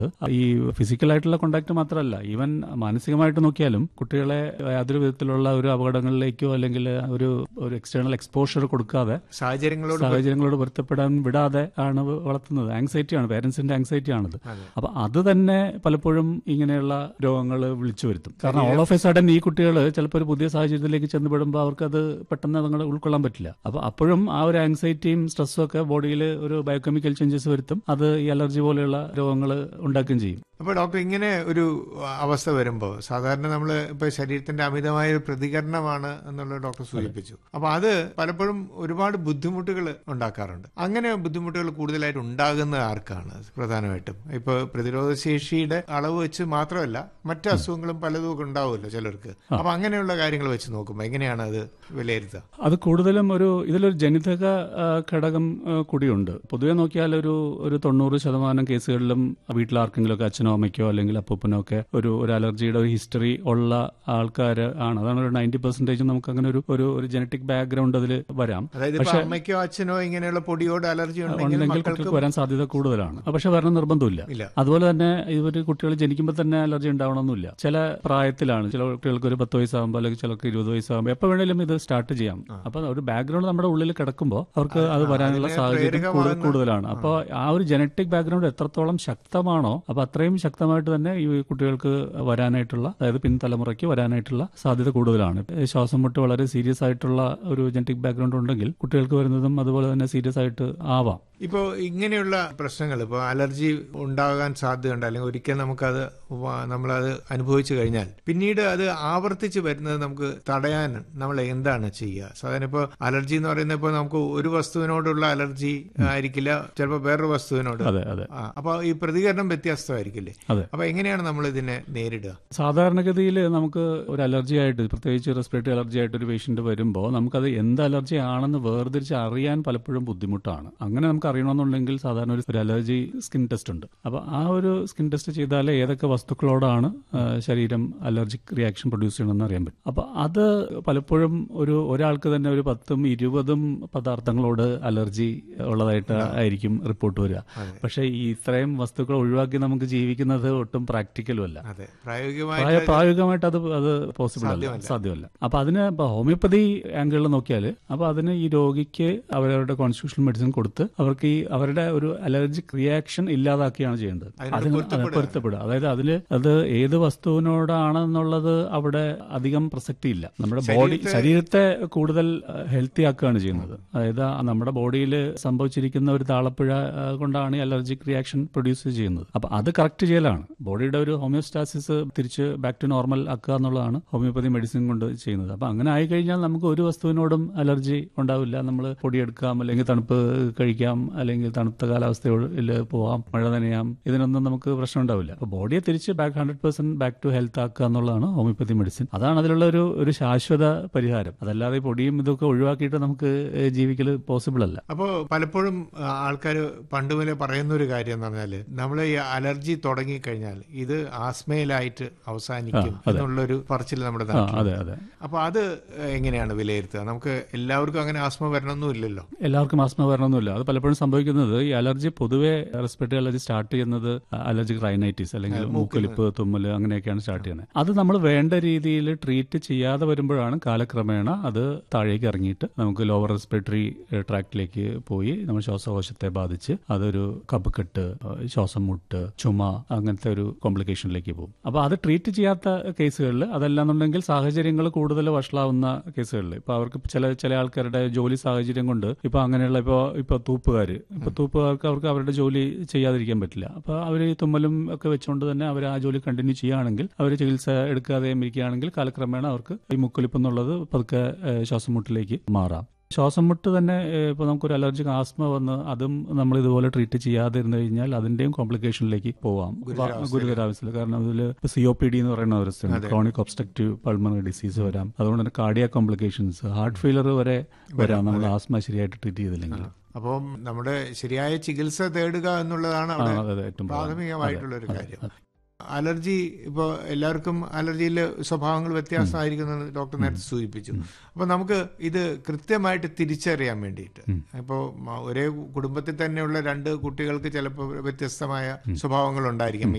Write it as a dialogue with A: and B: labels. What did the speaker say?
A: ഈ ഫിസിക്കലായിട്ടുള്ള കോണ്ടാക്ട് മാത്രമല്ല ഈവൻ മാനസികമായിട്ട് നോക്കിയാലും കുട്ടികളെ യാതൊരു വിധത്തിലുള്ള ഒരു അപകടങ്ങളിലേക്കോ അല്ലെങ്കിൽ ഒരു ഒരു എക്സ്റ്റേണൽ എക്സ്പോഷർ കൊടുക്കാതെ
B: സാഹചര്യങ്ങളോട്
A: സാഹചര്യങ്ങളോട് പൊരുത്തപ്പെടാൻ വിടാതെ ആണ് വളർത്തുന്നത് ആങ്സൈറ്റിയാണ് പേരൻസിന്റെ ആങ്സൈറ്റി ആണത്
B: അതെ.
A: അപ്പൊ അത് തന്നെ പലപ്പോഴും ഇങ്ങനെയുള്ള രോഗങ്ങൾ വിളിച്ചു വരുത്തും കാരണം ഓൾ ഓഫ് എ സഡൻ ഈ കുട്ടികൾ ചിലപ്പോൾ ഒരു പുതിയ സാഹചര്യത്തിലേക്ക് ചെന്നപ്പെടുമ്പോൾ അവർക്ക് അത് പെട്ടെന്ന് നിങ്ങൾ ഉൾക്കൊള്ളാൻ പറ്റില്ല അപ്പൊ അപ്പോഴും ആ ഒരു ആങ്സൈറ്റിയും സ്ട്രെസ്സും ഒക്കെ ബോഡിയിൽ ഒരു ബയോകെമിക്കൽ ചേഞ്ചസ് വരുത്തും അത് ഈ അലർജി പോലെയുള്ള രോഗങ്ങൾ ഉണ്ടാക്കുകയും ചെയ്യും
B: അപ്പോൾ ഡോക്ടർ ഇങ്ങനെ ഒരു അവസ്ഥ വരുമ്പോൾ സാധാരണ നമ്മൾ ഇപ്പോൾ ശരീരത്തിന്റെ അമിതമായ ഒരു പ്രതികരണമാണ് എന്നുള്ളത് ഡോക്ടർ സൂചിപ്പിച്ചു അപ്പോൾ അത് പലപ്പോഴും ഒരുപാട് ബുദ്ധിമുട്ടുകൾ ഉണ്ടാക്കാറുണ്ട് അങ്ങനെ ബുദ്ധിമുട്ടുകൾ കൂടുതലായിട്ട് ഉണ്ടാകുന്ന ആർക്കാണ് പ്രധാനമായിട്ടും ഇപ്പോൾ പ്രതിരോധ ശേഷിയുടെ അളവ് വെച്ച് മാത്രമല്ല മറ്റ് അസുഖങ്ങളും പലതും ഒക്കെ ഉണ്ടാവുമല്ലോ ചിലർക്ക് അപ്പോൾ അങ്ങനെയുള്ള കാര്യങ്ങൾ വെച്ച് നോക്കുമ്പോൾ എങ്ങനെയാണ് അത് വിലയിരുത്തുക
A: അത് കൂടുതലും ഒരു ഇതിലൊരു ജനിതക ആ, ഘടകം ആ, കൂടിയുണ്ട് പൊതുവെ നോക്കിയാൽ ഒരു ഒരു തൊണ്ണൂറ് ശതമാനം കേസുകളിലും വീട്ടിലാർക്കെങ്കിലും ഒക്കെ അച്ഛനോ അമ്മയ്ക്കോ അല്ലെങ്കിൽ അപ്പൂപ്പനോ ഒക്കെ ഒരു ഒരു അലർജിയുടെ ഒരു ഹിസ്റ്ററി ഉള്ള ആൾക്കാർ ആണ് അതാണ് ഒരു നയൻറ്റി പെർസെന്റേജ് നമുക്ക് അങ്ങനെ ഒരു ഒരു ഒരു ജനറ്റിക് ബാക്ക്ഗ്രൗണ്ട് അതിൽ വരാം
B: അതായത് ഇപ്പൊ അമ്മയ്ക്കോ അച്ഛനോ ഇങ്ങനെയുള്ള പൊടിയോട് അലർജി ഉണ്ടെങ്കിൽ
A: ഉണ്ടെങ്കിൽ
B: മക്കൾക്ക്
A: കുട്ടികൾക്ക് വരാൻ സാധ്യത കൂടുതലാണ് പക്ഷെ വരണം നിർബന്ധമില്ല
B: ഇല്ല
A: അതുപോലെ തന്നെ ഇവർ കുട്ടികൾ ജനിക്കുമ്പോൾ തന്നെ അലർജി ഉണ്ടാവണമെന്നില്ല ചില പ്രായത്തിലാണ് ചില കുട്ടികൾക്ക് ഒരു പത്ത് വയസ്സാകുമ്പോൾ അല്ലെങ്കിൽ ചിലർക്ക് ഇരുപത് വയസ്സാകുമ്പോൾ എപ്പോൾ വേണേലും ഇത് സ്റ്റാർട്ട് ചെയ്യാം അപ്പൊ ഒരു ബാക്ക്ഗ്രൗണ്ട് നമ്മുടെ ഉള്ളിൽ കിടക്കുമ്പോൾ അവർക്ക് അത് വരാനുള്ള
B: അതിന്
A: സാഹചര്യം കൂടുതൽ
B: പ്രേരകമാകുന്ന-
A: കൂടുതലാണ് അപ്പോൾ ആ ഒരു ജനറ്റിക് ബാക്ക്ഗ്രൗണ്ട് എത്രത്തോളം ശക്തമാണോ അപ്പൊ അത്രയും ശക്തമായിട്ട് തന്നെ ഈ കുട്ടികൾക്ക് വരാനായിട്ടുള്ള അതായത് പിൻതലമുറയ്ക്ക് വരാനായിട്ടുള്ള സാധ്യത കൂടുതലാണ് ശ്വാസം മുട്ട് വളരെ സീരിയസ് ആയിട്ടുള്ള ഒരു ജനറ്റിക് ബാക്ക്ഗ്രൗണ്ട് ഉണ്ടെങ്കിൽ കുട്ടികൾക്ക് വരുന്നതും അതുപോലെ തന്നെ സീരിയസ് ആയിട്ട് ആവാം
B: ഇപ്പോൾ ഇങ്ങനെയുള്ള പ്രശ്നങ്ങൾ ഇപ്പോൾ അലർജി ഉണ്ടാകാൻ സാധ്യതയുണ്ട് അല്ലെങ്കിൽ ഒരിക്കൽ നമുക്കത് വ- നമ്മളത് അനുഭവിച്ചു കഴിഞ്ഞാൽ പിന്നീട് അത് ആവർത്തിച്ച് വരുന്നത് നമുക്ക് തടയാൻ നമ്മൾ എന്താണ് ചെയ്യുക സാധാരണ ഇപ്പോൾ അലർജി എന്ന് പറയുന്നത് ഇപ്പോൾ നമുക്ക് ഒരു വസ്തുവിനോടുള്ള അലർജി ആയിരിക്കില്ല ചിലപ്പോൾ വേറൊരു വസ്തുവിനോട്
A: അതെ അതെ
B: ആ, അപ്പോൾ ഈ പ്രതികരണം വ്യത്യസ്തമായിരിക്കില്ലേ
A: അതെ
B: അപ്പോൾ എങ്ങനെയാണ് നമ്മൾ ഇതിനെ നേരിടുക
A: സാധാരണഗതിയിൽ നമുക്ക് ഒരു അലർജി ആയിട്ട് പ്രത്യേകിച്ച് റെസ്പിറേറ്ററി അലർജി ആയിട്ട് ഒരു പേഷ്യന്റ് വരുമ്പോൾ നമുക്കത് എന്ത് അലർജി ആണെന്ന് വേർതിരിച്ച് അറിയാൻ പലപ്പോഴും ബുദ്ധിമുട്ടാണ് അങ്ങനെ നമുക്ക് അറിയണമെന്നുണ്ടെങ്കിൽ സാധാരണ ഒരു ഒരു അലർജി സ്കിൻ ടെസ്റ്റ് ഉണ്ട് അപ്പൊ ആ ഒരു സ്കിൻ ടെസ്റ്റ് ചെയ്താലേ ഏതൊക്കെ വസ്തുക്കളോടാണ് ആ, ശരീരം അലർജിക് റിയാക്ഷൻ പ്രൊഡ്യൂസ് ചെയ്യണമെന്ന് അറിയാൻ പറ്റും അപ്പൊ അത് പലപ്പോഴും ഒരു ഒരാൾക്ക് തന്നെ ഒരു പത്തും ഇരുപതും പദാർത്ഥങ്ങളോട് അലർജി ഉള്ളതായിട്ട് ആയിരിക്കും റിപ്പോർട്ട് വരിക
B: അതെ.
A: പക്ഷേ ഈ ഇത്രയും വസ്തുക്കൾ ഒഴിവാക്കി നമുക്ക് ജീവിക്കുന്നത് ഒട്ടും പ്രാക്ടിക്കലും അല്ല
B: അതെ പ്രായോഗികമായി
A: പ്രായ- പ്രായോഗികമായിട്ട് അത് അത് പോസിബിൾ അല്ല
B: സാധ്യമല്ല.
A: സാധ്യമല്ല അപ്പൊ അതിന് ഇപ്പൊ ഹോമിയോപ്പതി ആംഗിളിൽ നോക്കിയാൽ അപ്പൊ അതിന് ഈ രോഗിക്ക് അവരവരുടെ കോൺസ്റ്റിറ്റ്യൂഷണൽ മെഡിസിൻ കൊടുത്ത് അവർക്ക് ഈ അവരുടെ ഒരു അലർജിക് റിയാക്ഷൻ ഇല്ലാതാക്കുകയാണ് ചെയ്യേണ്ടത്
B: അതിനോട്
A: അതിന്
B: പൊരുത്തപ്പെടുക.
A: പൊരുത്തപ്പെടുക അതായത് അതില് അത് ഏത് വസ്തുവിനോടാണെന്നുള്ളത് അവിടെ അധികം പ്രസക്തിയില്ല നമ്മുടെ ബോഡി
B: ശരീരത്തെ-
A: ശരീരത്തെ കൂടുതൽ ഹെൽത്തി ആക്കുകയാണ് ചെയ്യുന്നത് അതായത് ആ നമ്മുടെ ബോഡിയിൽ സംഭവിച്ചിരിക്കുന്ന ഒരു താളപ്പുഴ ആ, കൊണ്ടാണ് ഈ അലർജിക് റിയാക്ഷൻ പ്രൊഡ്യൂസ് ചെയ്യുന്നത് അപ്പൊ അത് കറക്റ്റ് ചെയ്യലാണ് ബോഡിയുടെ ഒരു ഹോമിയോസ്റ്റാസിസ് തിരിച്ച് ബാക്ക് ടു നോർമൽ ആക്കുക എന്നുള്ളതാണ് ഹോമിയോപ്പതി മെഡിസിൻ കൊണ്ട് ചെയ്യുന്നത് അപ്പൊ അങ്ങനെ ആയി കഴിഞ്ഞാൽ നമുക്ക് ഒരു വസ്തുവിനോടും അലർജി ഉണ്ടാവില്ല നമ്മൾ പൊടിയെടുക്കാം അല്ലെങ്കിൽ തണുപ്പ് കഴിക്കാം അല്ലെങ്കിൽ തണുത്ത കാലാവസ്ഥയിൽ പോവാം മഴ നനയാം ഇതിനൊന്നും നമുക്ക് പ്രശ്നം ഉണ്ടാവില്ല അപ്പൊ ബോഡിയെ തിരിച്ച് back hundred percent back to health ആക്കുക എന്നുള്ളതാണ് ഹോമിയോപ്പതി മെഡിസിൻ അതാണ് അതിലുള്ള ഒരു ഒരു ശാശ്വത പരിഹാരം അതല്ലാതെ ഈ പൊടിയും ഇതൊക്കെ ഒഴിവാക്കിയിട്ട് നമുക്ക് ഏഹ്, ജീവിക്കൽ പോസിബിൾ അല്ല
B: അപ്പോൾ പലപ്പോഴും ആൾക്കാർ പണ്ട് മുതലേ പറയുന്ന ഒരു കാര്യം എന്ന് പറഞ്ഞാൽ നമ്മൾ ഈ അലർജി തുടങ്ങിക്കഴിഞ്ഞാൽ ഇത് ആസ്മയിലായിട്ട് അവസാനിക്കും എന്നുള്ളൊരു പറച്ചിൽ നമ്മുടെ
A: ആ
B: നാട്ടിൽ
A: അതെ അതെ
B: അപ്പൊ അത് എങ്ങനെയാണ് വിലയിരുത്തുക നമുക്ക് എല്ലാവർക്കും അങ്ങനെ ആസ്മ വരണമൊന്നും ഇല്ലല്ലോ
A: എല്ലാവർക്കും ആസ്മ വരണമെന്നില്ല അത് പലപ്പോഴും സംഭവിക്കുന്നത് ഈ അലർജി പൊതുവെ റെസ്പിറേറ്ററി അലർജി സ്റ്റാർട്ട് ചെയ്യുന്നത് അലർജിക് റൈനൈറ്റിസ് അല്ലെങ്കിൽ മൂക്കൊലിപ്പ് തുമ്മല് അങ്ങനെയൊക്കെയാണ് സ്റ്റാർട്ട് ചെയ്യുന്നത് അത് നമ്മൾ വേണ്ട രീതിയിൽ ട്രീറ്റ് ചെയ്യാതെ വരുമ്പോഴാണ് കാലക്രമേണ അത് താഴേക്ക് ഇറങ്ങിയിട്ട് നമുക്ക് ലോവർ റെസ്പിറേറ്ററി ട്രാക്റ്റിലേക്ക് പോയി നമ്മൾ ശ്വാസകോശത്തെ ബാധിച്ച് അതൊരു കപക്കെട്ട് ഏഹ് ശ്വാസം മുട്ട് ചുമ അങ്ങനത്തെ ഒരു കോംപ്ലിക്കേഷനിലേക്ക് പോകും അപ്പൊ അത് ട്രീറ്റ് ചെയ്യാത്ത കേസുകളിൽ അതല്ലാന്നുണ്ടെങ്കിൽ സാഹചര്യങ്ങൾ കൂടുതൽ വഷളാവുന്ന കേസുകളിൽ ഇപ്പൊ അവർക്ക് ചില ചില ആൾക്കാരുടെ ജോലി സാഹചര്യം കൊണ്ട് ഇപ്പൊ അങ്ങനെയുള്ള ഇപ്പൊ ഇപ്പൊ തൂപ്പുകാര് ഇപ്പൊ തൂപ്പുകാർക്ക് അവർക്ക് അവരുടെ ജോലി ചെയ്യാതിരിക്കാൻ പറ്റില്ല അപ്പൊ അവർ ഈ തുമ്മലും ഒക്കെ വെച്ചുകൊണ്ട് തന്നെ അവർ ആ ജോലി കണ്ടിന്യൂ ചെയ്യുകയാണെങ്കിൽ അവർ ചികിത്സ എടുക്കാതെ ഇരിക്കുകയാണെങ്കിൽ കാലക്രമേണ അവർക്ക് ഈ മുക്കൊലിപ്പ് എന്നുള്ളത് പതുക്കെ ഏഹ് ശ്വാസം മുട്ടിലേക്ക് മാറാം ശ്വാസം മുട്ട് തന്നെ ഏഹ്, ഇപ്പൊ നമുക്കൊരു അലർജിക് ആസ്മ വന്ന് അതും നമ്മൾ ഇതുപോലെ ട്രീറ്റ് ചെയ്യാതെ ഇരുന്ന് കഴിഞ്ഞാൽ അതിന്റെയും കോംപ്ലിക്കേഷനിലേക്ക് പോവാം ഗുരുതരാവസ്ഥയിൽ കാരണം അതിൽ സി ഒ പി ഡി എന്ന് പറയുന്ന ഒരു ക്രോണിക് ഒബ്സ്ട്രക്റ്റീവ് പൾമണറി ഡിസീസ് വരാം അതുകൊണ്ട് തന്നെ കാർഡിയ കോംപ്ലിക്കേഷൻസ് ഹാർട്ട് ഫെയിലർ വരെ വരാം നമ്മൾ ആസ്മ ശരിയായിട്ട് ട്രീറ്റ് ചെയ്തില്ലെങ്കിൽ
B: അപ്പം നമ്മുടെ ശരിയായ ചികിത്സ തേടുക എന്നുള്ളതാണ്
A: ആ,
B: അവിടെ
A: അതെ, അതെ, ഏറ്റവും പ്രധാനം.
B: പ്രാഥമികമായിട്ടുള്ള ഒരു കാര്യം അലർജി ഇപ്പോൾ എല്ലാവർക്കും അലർജിയിലെ സ്വഭാവങ്ങൾ വ്യത്യാസമായിരിക്കുമെന്ന് ഡോക്ടർ നേരത്തെ സൂചിപ്പിച്ചു അപ്പോൾ നമുക്ക് ഇത് കൃത്യമായിട്ട് തിരിച്ചറിയാൻ വേണ്ടിയിട്ട് ഇപ്പോൾ ഒരേ കുടുംബത്തിൽ തന്നെയുള്ള രണ്ട് കുട്ടികൾക്ക് ചിലപ്പോൾ വ്യത്യസ്തമായ സ്വഭാവങ്ങൾ ഉണ്ടായിരിക്കും